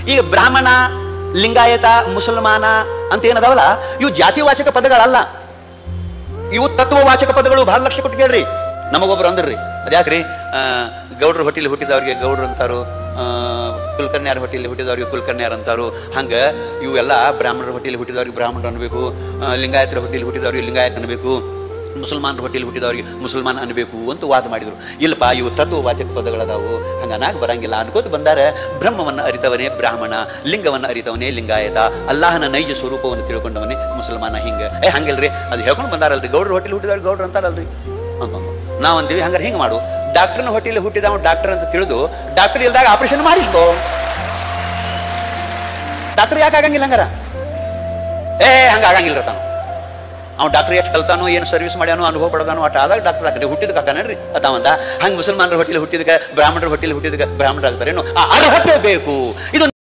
ಈಗ ಬ್ರಾಹ್ಮಣ ಲಿಂಗಾಯತ ಮುಸಲ್ಮಾನ ಅಂತ ಏನದಾವಲ್ಲ ಇವು ಜಾತಿವಾಚಕ ಪದಗಳಲ್ಲ ಇವು ತತ್ವವಾಚಕ ಪದಗಳು ಬಹಳ ಲಕ್ಷ ಕೊಟ್ಟು ಕೇಳ್ರಿ ನಮಗೊಬ್ರು ಅಂದ್ರಿ ಅದ್ಯಾಕ್ರಿ ಆ, ಗೌಡ್ರ ಹೊಟ್ಟಿಲಿ ಹುಟ್ಟಿದವ್ರಿಗೆ ಗೌಡ್ರು ಅಂತಾರು ಆ, ಕುಲಕರ್ಣಿಯರ ಹೊಟ್ಟಿಲಿ ಹುಟ್ಟಿದವ್ರಿಗೆ ಕುಲಕರ್ಣಿಯರ್ ಅಂತಾರು ಹಂಗ ಇವೆಲ್ಲ ಬ್ರಾಹ್ಮಣರ ಹೊಟ್ಟಿಲಿ ಹುಟ್ಟಿದವ್ರಿಗೆ ಬ್ರಾಹ್ಮಣರು ಅನ್ಬೇಕು ಆ, ಲಿಂಗಾಯತರ ಹೊಟ್ಟಿಲಿ ಹುಟ್ಟಿದವ್ರಿಗೆ ಲಿಂಗಾಯತ್ ಅನ್ಬೇಕು ಮುಸಲ್ಮಾನರ ಹೊಟ್ಟಿಲಿ ಹುಟ್ಟಿದವ್ರಿಗೆ ಮುಸಲ್ಮಾನ ಅನ್ಬೇಕು ಅಂತ ವಾದ ಮಾಡಿದ್ರು ಇಲ್ಲಪ್ಪ ಇವು ತತ್ವವಾಚಕ ಪದಗಳದಾವು ಹಂಗ ಅನಾಗ ಬರಂಗಿಲ್ಲ ಅನ್ಕೋತ ಬಂದಾರ ಬ್ರಹ್ಮವನ್ನ ಅರಿತವನೇ ಬ್ರಾಹ್ಮಣ ಲಿಂಗವನ್ನ ಅರಿತವನೇ ಲಿಂಗಾಯತ ಅಲ್ಲಾಹನ ನೈಜ ಸ್ವರೂಪವನ್ನು ತಿಳ್ಕೊಂಡವನೇ ಮುಸಲ್ಮಾನ ಹಿಂಗ ಏ ಹಂಗಿಲ್ರಿ ಅದು ಹೇಳ್ಕೊಂಡು ಬಂದಾರಲ್ರಿ ಗೌಡ್ರ ಹೊಟ್ಟಿಲಿ ಹುಟ್ಟಿದವ್ರು ಗೌಡ್ರು ಅಂತಾರಲ್ರಿ ಅಂತಂದು ನಾವಂದೀವಿ ಹಂಗಾರೆ ಹಿಂಗೆ ಮಾಡು ಡಾಕ್ಟರ್ನ ಹೊಟ್ಟಿಲಿ ಹುಟ್ಟಿದವ ಡಾಕ್ಟರ್ ಅಂತ ತಿಳಿದು ಡಾಕ್ಟರ್ ಇಲ್ದಾಗ ಆಪರೇಷನ್ ಮಾಡಿಸ್ಕೋ ಡಾಕ್ಟರ್ ಯಾಕೆ ಆಗಂಗಿಲ್ಲ ಹಂಗಾರ ಏ ಹಂಗ ಆಗಂಗಿಲ್ಲ ತಾನು ಅವ್ನು ಡಾಕ್ಟರ್ ಎಷ್ಟು ಕಲ್ತಾನೋ ಏನು ಸರ್ವಿಸ್ ಮಾಡ್ಯಾನೋ ಅನುಭವ ಪಡೆದಾನೋ ಅಟ್ ಆದಾಗ ಡಾಕ್ಟರ್ ಆಗ್ತಾರೆ ಹುಟ್ಟಿದಕ್ಕೆ ಹಾಕಾನಲ್ರಿ ಅದಾವಂದ ಹಂಗೆ ಮುಸಲ್ಮಾನರ ಹೊಟ್ಟಿಲಿ ಹುಟ್ಟಿದಕ್ಕೆ ಬ್ರಾಹ್ಮಣರ ಹೊಟ್ಟಿಲಿ ಹುಟ್ಟಿದಕ್ಕೆ ಬ್ರಾಹ್ಮಣರಾಗ್ತಾರೇನು ಆ ಅರ್ಹತೆ ಬೇಕು ಇದು